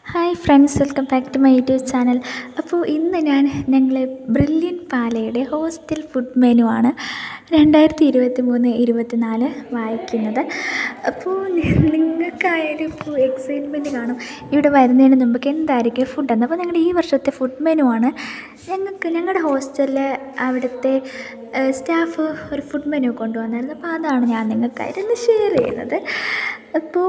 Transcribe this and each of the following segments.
hi friends welcome back to my YouTube channel അപ്പോൾ ഇന്ന് ഞാൻ ഞങ്ങളെ ബ്രില്യൻ പാലയുടെ ഹോസ്റ്റൽ ഫുഡ് മെനു ആണ് രണ്ടായിരത്തി ഇരുപത്തി മൂന്ന് ഇരുപത്തി നാല് വായിക്കുന്നത് അപ്പോൾ നിങ്ങൾക്കായാലും ഇപ്പോൾ എക്സൈറ്റ്മെൻറ്റ് കാണും ഇവിടെ വരുന്നതിന് മുമ്പൊക്കെ എന്തായിരിക്കും ഫുഡെന്ന് അപ്പോൾ ഞങ്ങളുടെ ഈ വർഷത്തെ ഫുഡ് മെനു ആണ് ഞങ്ങൾക്ക് ഞങ്ങളുടെ ഹോസ്റ്റലിൽ അവിടുത്തെ സ്റ്റാഫ് ഒരു ഫുഡ് മെനു കൊണ്ടുവന്നായിരുന്നു അപ്പോൾ അതാണ് ഞാൻ നിങ്ങൾക്കായിട്ട് ഇന്ന് ഷെയർ ചെയ്യുന്നത് അപ്പോൾ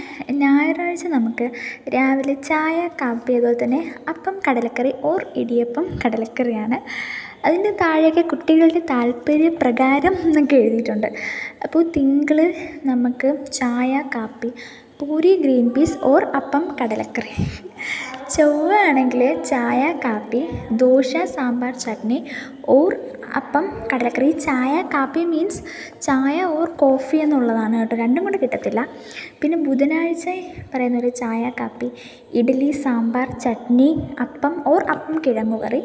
ഞായറാഴ്ച നമുക്ക് രാവിലെ ചായ കാപ്പി അതുപോലെ തന്നെ അപ്പം കടലക്കറി ഓർ ഇടിയപ്പം കടലക്കറിയാണ് അതിൻ്റെ താഴെയൊക്കെ കുട്ടികളുടെ താല്പര്യപ്രകാരം എന്നൊക്കെ എഴുതിയിട്ടുണ്ട് അപ്പോൾ തിങ്കൾ നമുക്ക് ചായ കാപ്പി പൂരി ഗ്രീൻ പീസ് ഓർ അപ്പം കടലക്കറി ചൊവ്വ ആണെങ്കിൽ ചായ കാപ്പി ദോശ സാമ്പാർ ചട്നി ഓർ അപ്പം കടലക്കറി ചായ കാപ്പി മീൻസ് ചായ ഓർ കോഫി എന്നുള്ളതാണ് കേട്ടോ രണ്ടും കൂടെ കിട്ടത്തില്ല പിന്നെ ബുധനാഴ്ച പറയുന്ന ഒരു ചായ കാപ്പി ഇഡ്ഡലി സാമ്പാർ ചട്നി അപ്പം ഓർ അപ്പം കിഴങ്ങുകറി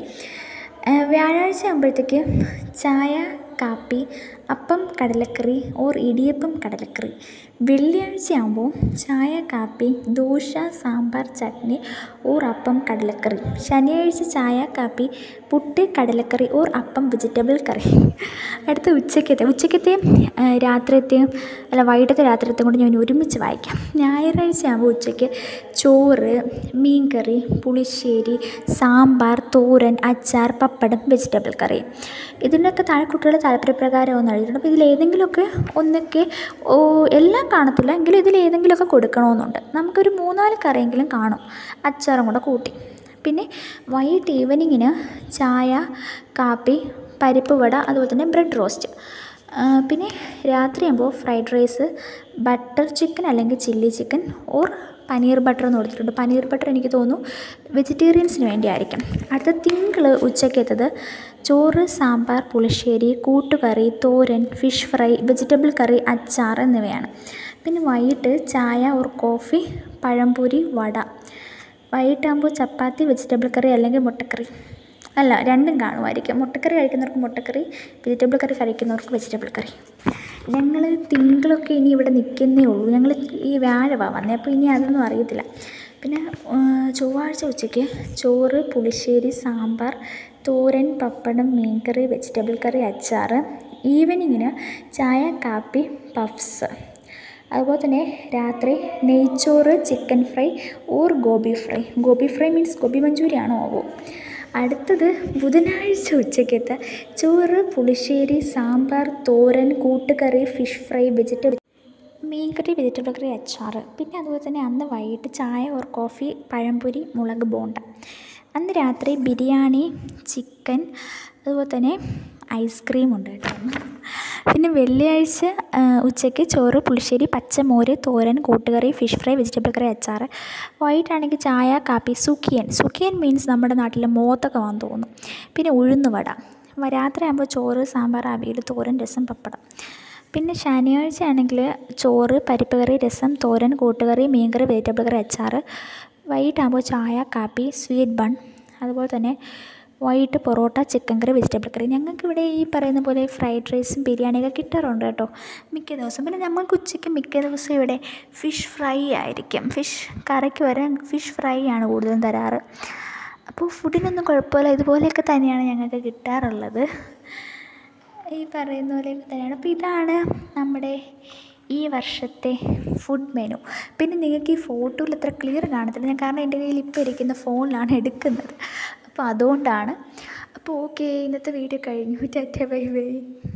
വ്യാഴാഴ്ച ആകുമ്പോഴത്തേക്ക് ചായ കാപ്പി അപ്പം കടലക്കറി ഓർ ഇടിയപ്പം കടലക്കറി വെള്ളിയാഴ്ച ആകുമ്പോൾ ചായ കാപ്പി ദോശ സാമ്പാർ ചട്നി ഓർ അപ്പം കടലക്കറി ശനിയാഴ്ച ചായ കാപ്പി പുട്ട് കടലക്കറി ഓർ അപ്പം വെജിറ്റബിൾ കറി അടുത്ത ഉച്ചക്കത്തെ ഉച്ചക്കത്തെ രാത്രിയത്തെയും അല്ല വൈകിട്ടത്തെ രാത്രിയത്തെയും കൂടി ഞാൻ ഒരുമിച്ച് വായിക്കാം ഞായറാഴ്ച ആകുമ്പോൾ ഉച്ചയ്ക്ക് ചോറ് മീൻകറി പുളിശ്ശേരി സാമ്പാർ തോരൻ അച്ചാർ പപ്പടം വെജിറ്റബിൾ കറി ഇതിനൊക്കെ താഴെ കുട്ടികളുടെ താല്പര്യപ്രകാരം ഒന്ന് എഴുതിയിട്ടുണ്ട് അപ്പോൾ ഇതിലേതെങ്കിലുമൊക്കെ ഒന്നൊക്കെ ഓ എല്ലാം കാണത്തില്ല എങ്കിലും ഇതിലേതെങ്കിലുമൊക്കെ കൊടുക്കണമെന്നുണ്ട് നമുക്കൊരു മൂന്നാല് കറിയെങ്കിലും കാണും അച്ചാറും കൂടെ കൂട്ടി പിന്നെ വൈകിട്ട് ഈവനിങ്ങിന് ചായ കാപ്പി പരിപ്പ് വട അതുപോലെ തന്നെ ബ്രെഡ് റോസ്റ്റ് പിന്നെ രാത്രിയാകുമ്പോൾ ഫ്രൈഡ് റൈസ് ബട്ടർ ചിക്കൻ അല്ലെങ്കിൽ chilli chicken or paneer butter എന്ന് കൊടുത്തിട്ടുണ്ട് പനീർ ബട്ടർ എനിക്ക് തോന്നുന്നു വെജിറ്റേറിയൻസിന് വേണ്ടിയായിരിക്കും അടുത്ത തിങ്കൾ ഉച്ചയ്ക്കെത്തത് ചോറ് സാമ്പാർ പുളിശ്ശേരി കൂട്ടുകറി തോരൻ ഫിഷ് ഫ്രൈ വെജിറ്റബിൾ കറി അച്ചാർ എന്നിവയാണ് പിന്നെ വൈകിട്ട് ചായ ഓർ കോഫി പഴംപൊരി വട വൈകിട്ടാകുമ്പോൾ ചപ്പാത്തി വെജിറ്റബിൾ കറി അല്ലെങ്കിൽ മുട്ടക്കറി അല്ല രണ്ടും കാണുമായിരിക്കും മുട്ടക്കറി കഴിക്കുന്നവർക്ക് മുട്ടക്കറി വെജിറ്റബിൾ കറി കഴിക്കുന്നവർക്ക് വെജിറ്റബിൾ കറി ഞങ്ങൾ തിങ്കളൊക്കെ ഇനി ഇവിടെ നിൽക്കുന്നേ ഉള്ളൂ ഞങ്ങൾ ഈ വ്യാഴമാണ് വന്നത് അപ്പോൾ ഇനി അതൊന്നും അറിയത്തില്ല പിന്നെ ചൊവ്വാഴ്ച ഉച്ചയ്ക്ക് ചോറ് പുളിശ്ശേരി സാമ്പാർ തോരൻ പപ്പടം മീൻകറി വെജിറ്റബിൾ കറി അച്ചാർ ഈവനിങ്ങിന് ചായ കാപ്പി പഫ്സ് അതുപോലെ തന്നെ രാത്രി നെയ്ച്ചോറ് chicken fry or gobi fry gobi fry means gobi മഞ്ചൂരിയാണോ ആവോ അടുത്തത് ബുധനാഴ്ച ഉച്ചയ്ക്കത്തെ ചോറ് പുളിശ്ശേരി സാമ്പാർ തോരൻ കൂട്ടുകറി ഫിഷ് ഫ്രൈ വെജിറ്റബിൾ മീൻകറി വെജിറ്റബിൾ കറി അച്ചാർ പിന്നെ അതുപോലെ തന്നെ അന്ന് വൈകിട്ട് ചായ ഓർ കോഫി പഴംപൊരി മുളക് ബോണ്ട അന്ന് രാത്രി ബിരിയാണി ചിക്കൻ അതുപോലെ തന്നെ ഐസ്ക്രീം ഉണ്ട് കേട്ടോ പിന്നെ വെള്ളിയാഴ്ച ഉച്ചയ്ക്ക് ചോറ് പുളിശ്ശേരി പച്ചമോര് തോരൻ കൂട്ടുകറി ഫിഷ് ഫ്രൈ വെജിറ്റബിൾ കറി അച്ചാർ വൈകിട്ടാണെങ്കിൽ ചായ കാപ്പി സുക്കിയൻ സുക്കിയൻ മീൻസ് നമ്മുടെ നാട്ടിൽ മോത്തൊക്കെ വന്ന് തോന്നും പിന്നെ ഉഴുന്നുവട രാത്രിയാകുമ്പോൾ ചോറ് സാമ്പാർ അവിയൽ തോരൻ രസം പപ്പടം പിന്നെ ശനിയാഴ്ച ആണെങ്കിൽ ചോറ് പരിപ്പ് കറി രസം തോരൻ കൂട്ടുകറി മീൻകറി വെജിറ്റബിൾ കറി അച്ചാർ വൈകിട്ടാകുമ്പോൾ ചായ കാപ്പി സ്വീറ്റ് ബൺ അതുപോലെ തന്നെ വൈകിട്ട് parotta chicken curry vegetable curry ഞങ്ങൾക്കിവിടെ ഈ പറയുന്ന പോലെ ഫ്രൈഡ് റൈസും ബിരിയാണിയൊക്കെ കിട്ടാറുണ്ട് കേട്ടോ മിക്ക ദിവസവും പിന്നെ ഞങ്ങൾക്ക് ഉച്ചയ്ക്ക് മിക്ക ദിവസവും ഇവിടെ ഫിഷ് ഫ്രൈ ആയിരിക്കും ഫിഷ് കറിക്ക് വരെ ഫിഷ് ഫ്രൈ ആണ് കൂടുതലും തരാറ് അപ്പോൾ ഫുഡിനൊന്നും കുഴപ്പമില്ല ഇതുപോലെയൊക്കെ തന്നെയാണ് ഞങ്ങൾക്ക് കിട്ടാറുള്ളത് ഈ പറയുന്ന പോലെയൊക്കെ തന്നെയാണ് അപ്പോൾ ഇതാണ് നമ്മുടെ ഈ വർഷത്തെ ഫുഡ് മെനു പിന്നെ നിങ്ങൾക്ക് ഈ ഫോട്ടോയിൽ അത്ര ക്ലിയർ കാണത്തില്ല ഞാൻ കാരണം എൻ്റെ കയ്യിൽ ഇപ്പോൾ ഇരിക്കുന്ന ഫോണിലാണ് എടുക്കുന്നത് അപ്പോൾ അതുകൊണ്ടാണ് അപ്പോൾ ഓക്കെ ഇന്നത്തെ വീഡിയോ കഴിഞ്ഞു ടാറ്റ ബൈ ബൈ